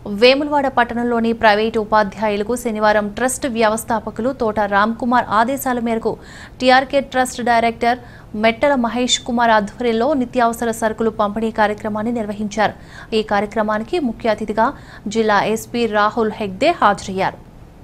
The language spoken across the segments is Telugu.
వేములవాడ పట్టణంలోని ప్రైవేటు ఉపాధ్యాయులకు శనివారం ట్రస్ట్ వ్యవస్థాపకులు తోట రామ్ కుమార్ ఆదేశాల మేరకు TRK trust director Mettala Mahesh Kumar ఆధ్వర్యంలో నిత్యావసర సరుకులు పంపిణీ కార్యక్రమాన్ని నిర్వహించారు ఈ కార్యక్రమానికి ముఖ్య అతిథిగా జిల్లా ఎస్పీ రాహుల్ హెగ్దే హాజరయ్యారు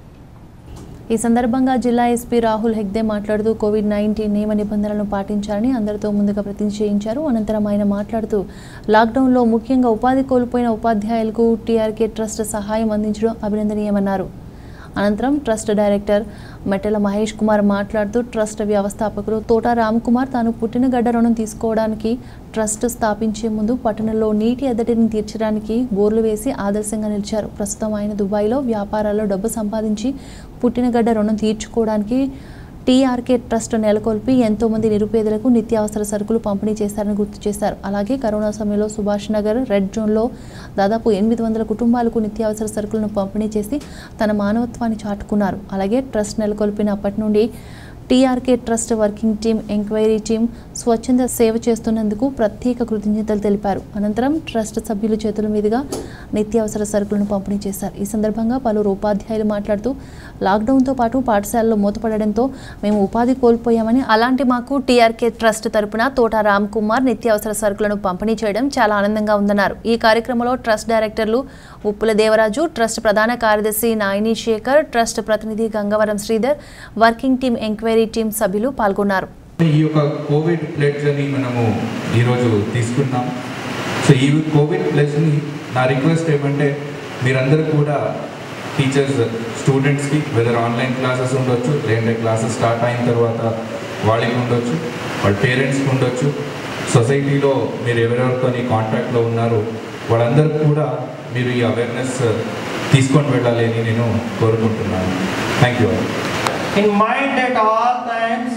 ఈ సందర్భంగా జిల్లా ఎస్పీ రాహుల్ హెగ్దే మాట్లాడుతూ కోవిడ్ నైన్టీన్ నియమ నిబంధనలను పాటించాలని అందరితో ముందుగా ప్రతిజ్ఞ చేయించారు అనంతరం ఆయన మాట్లాడుతూ లాక్డౌన్లో ముఖ్యంగా ఉపాధి కోల్పోయిన ఉపాధ్యాయులకు టీఆర్కే ట్రస్ట్ సహాయం అందించడం అభినందనీయమన్నారు అనంతరం ట్రస్ట్ డైరెక్టర్ మెట్టెల మహేష్ కుమార్ మాట్లాడుతూ ట్రస్ట్ వ్యవస్థాపకులు తోట రామ్ కుమార్ తాను పుట్టిన గడ్డ రుణం తీసుకోవడానికి ట్రస్ట్ స్థాపించే ముందు పట్టణంలో నీటి ఎద్దడిని తీర్చడానికి బోర్లు వేసి ఆదర్శంగా నిలిచారు ప్రస్తుతం ఆయన దుబాయ్లో వ్యాపారాల్లో డబ్బు సంపాదించి పుట్టినగడ్డ రుణం తీర్చుకోవడానికి టీఆర్కే ట్రస్ట్ నెలకొల్పి ఎంతో మంది నిరుపేదలకు నిత్యావసర సరుకులు పంపిణీ చేశారని గుర్తు చేశారు అలాగే కరోనా సమయంలో సుభాష్ నగర్ రెడ్ జోన్లో దాదాపు ఎనిమిది వందల కుటుంబాలకు నిత్యావసర సరుకులను పంపిణీ చేసి తన మానవత్వాన్ని చాటుకున్నారు అలాగే ట్రస్ట్ నెలకొల్పిన అప్పటి నుండి TRK trust working team enquiry team స్వచ్ఛంద సేవ చేస్తున్నందుకు ప్రత్యేక కృతజ్ఞతలు తెలిపారు అనంతరం ట్రస్ట్ సభ్యుల చేతుల మీదుగా నిత్యావసర సరుకులను పంపిణీ చేశారు ఈ సందర్భంగా పలువురు ఉపాధ్యాయులు మాట్లాడుతూ లాక్డౌన్తో పాటు పాఠశాలలు మూతపడడంతో మేము ఉపాధి కోల్పోయామని అలాంటి మాకు టీఆర్కే ట్రస్ట్ తరపున తోట రామ్ కుమార్ నిత్యావసర సరుకులను పంపిణీ చేయడం చాలా ఆనందంగా ఉందన్నారు ఈ కార్యక్రమంలో ట్రస్ట్ డైరెక్టర్లు ఉప్పుల దేవరాజు ట్రస్ట్ ప్రధాన కార్యదర్శి నాయిని శేఖర్ ట్రస్ట్ ప్రతినిధి Gangavaram Sridhar working team enquiry team సభ్యులు పాల్గొన్నారు ఈ యొక్క కోవిడ్ ప్లేట్లని మనము ఈరోజు తీసుకున్నాం సో ఈ కోవిడ్ ప్లేట్స్ని నా రిక్వెస్ట్ ఏమంటే మీరందరూ కూడా టీచర్స్ స్టూడెంట్స్కి వెదర్ ఆన్లైన్ క్లాసెస్ ఉండొచ్చు లేదంటే క్లాసెస్ స్టార్ట్ అయిన తర్వాత వాళ్ళకి ఉండొచ్చు వాళ్ళ పేరెంట్స్కి ఉండొచ్చు సొసైటీలో మీరు ఎవరెవరితో కాంటాక్ట్లో ఉన్నారో వాళ్ళందరూ కూడా మీరు ఈ అవేర్నెస్ తీసుకొని వెళ్ళాలి అని నేను కోరుకుంటున్నాను thank you in mind at all times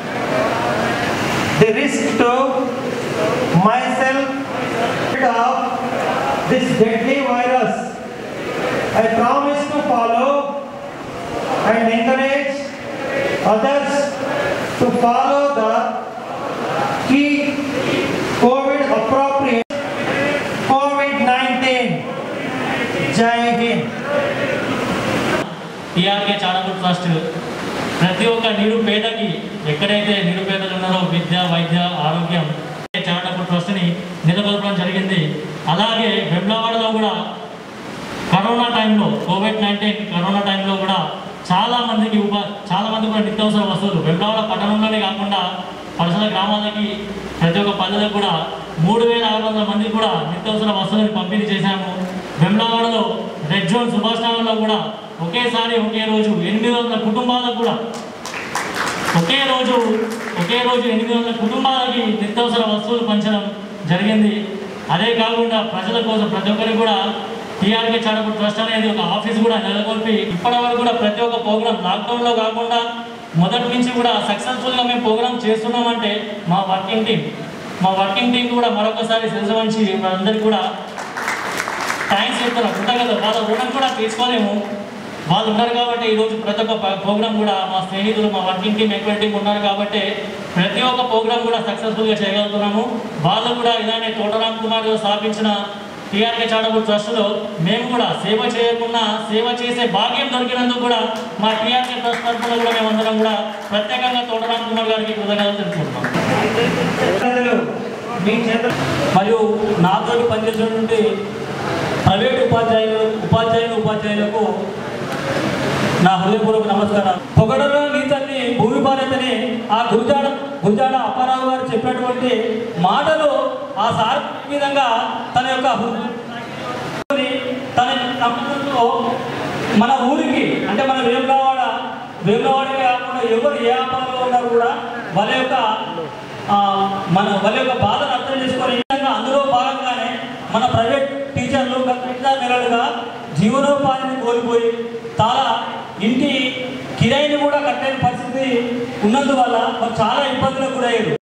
the risk to myself of this deadly virus. I promise to follow and encourage others to follow the key COVID appropriate COVID-19. Jai Hind. TRK Chanakur trust ప్రతి ఒక్క నిరుపేదకి ఎక్కడైతే నిరుపేదలు ఉన్నారో విద్య వైద్య ఆరోగ్యం చాణకూర్ ట్రస్ట్ని నెలకొల్పడం జరిగింది అలాగే వెమ్లవాడలో కూడా కరోనా టైంలో కోవిడ్ నైన్టీన్ కరోనా టైంలో కూడా చాలా మందికి ఉపా చాలా మంది కూడా నిత్యావసర వస్తువులు వెమ్లవాడ పట్టణంలోనే కాకుండా పరిసర గ్రామాలకి ప్రతి ఒక్క పల్లెలకు కూడా మూడు వేల ఆరు వందల మందికి కూడా నిత్యావసర వస్తువులను పంపిణీ చేశాము వెమ్లవాడలో రెడ్ జోన్ సుభాష్ నగర్లో కూడా ఒకేసారి ఒకే రోజు ఎనిమిది వందల కుటుంబాలకు కూడా ఒకే రోజు ఒకే రోజు ఎనిమిది వందల కుటుంబాలకి నిత్యావసర వస్తువులు పంచడం జరిగింది అదే కాకుండా ప్రజల కోసం ప్రతి ఒక్కరికి కూడా టీఆర్కే చాడపూర్ ట్రస్ట్ అనేది ఒక ఆఫీస్ కూడా నెలకొల్పి ఇప్పటి వరకు కూడా ప్రతి ఒక్క ప్రోగ్రామ్ లాక్డౌన్లో కాకుండా మొదటి నుంచి కూడా సక్సెస్ఫుల్గా మేము ప్రోగ్రామ్ చేస్తున్నామంటే మా వర్కింగ్ టీం మా వర్కింగ్ టీం కూడా మరొకసారి శిరస వంచి మనందరికీ కూడా థ్యాంక్స్ చెప్తున్నాం కృతజ్ఞత వాళ్ళ రుణం కూడా తీసుకోలేము వాళ్ళు ఉన్నారు కాబట్టి ఈరోజు ప్రతి ఒక్క ప- ప్రోగ్రామ్ కూడా మా స్నేహితులు మా వర్కింగ్ టీం ఎక్కువ టీం ఉన్నారు కాబట్టి ప్రతి ఒక్క ప్రోగ్రామ్ కూడా సక్సెస్ఫుల్గా చేయగలుగుతున్నాము వాళ్ళు కూడా ఇలానే తోటరామ్ కుమార్ గారు స్థాపించిన టీఆర్కే చాడబుల్ ట్రస్ట్లో మేము కూడా సేవ చేయకుండా సేవ చేసే భాగ్యం దొరికినందుకు కూడా మా టీఆర్కే ట్రస్ట్ తరఫున కూడా మేమందరం కూడా ప్రత్యేకంగా తోటరామ్ కుమార్ గారికి కృతజ్ఞతలు తెలుపుకుంటున్నాం ప్రజలు మీ చేతులు మరియు నాతో పనిచేసినటువంటి ప్రైవేట్ ఉపాధ్యాయులు ఉపాధ్యాయులు ఉపాధ్యాయులకు నా హృదయపూర్వక నమస్కారం పొగడలో నీతల్ని భూమి భారతని ఆ గురుజాడ గురుజాడ అప్పారావు గారు చెప్పినటువంటి మాటలు ఆ సార్ విధంగా తన యొక్క హృదయాన్ని తన నమ్మకంతో మన ఊరికి అంటే మన వేములవాడ వేములవాడకే కాకుండా ఎవరు ఏ ఆపదలో ఉన్నా కూడా వాళ్ళ యొక్క ఆ, మన వాళ్ళ యొక్క బాధను అర్థం చేసుకొని ఈ విధంగా అందులో భాగంగానే మన ప్రైవేట్ టీచర్లు గత ఐదారు నెలలుగా జీవనోపాధిని కోల్పోయి చాలా ఇంటి కిరాయిని కూడా కట్టలేని పరిస్థితి ఉన్నందువల్ల వాళ్ళు చాలా ఇబ్బందులకు గురయ్యారు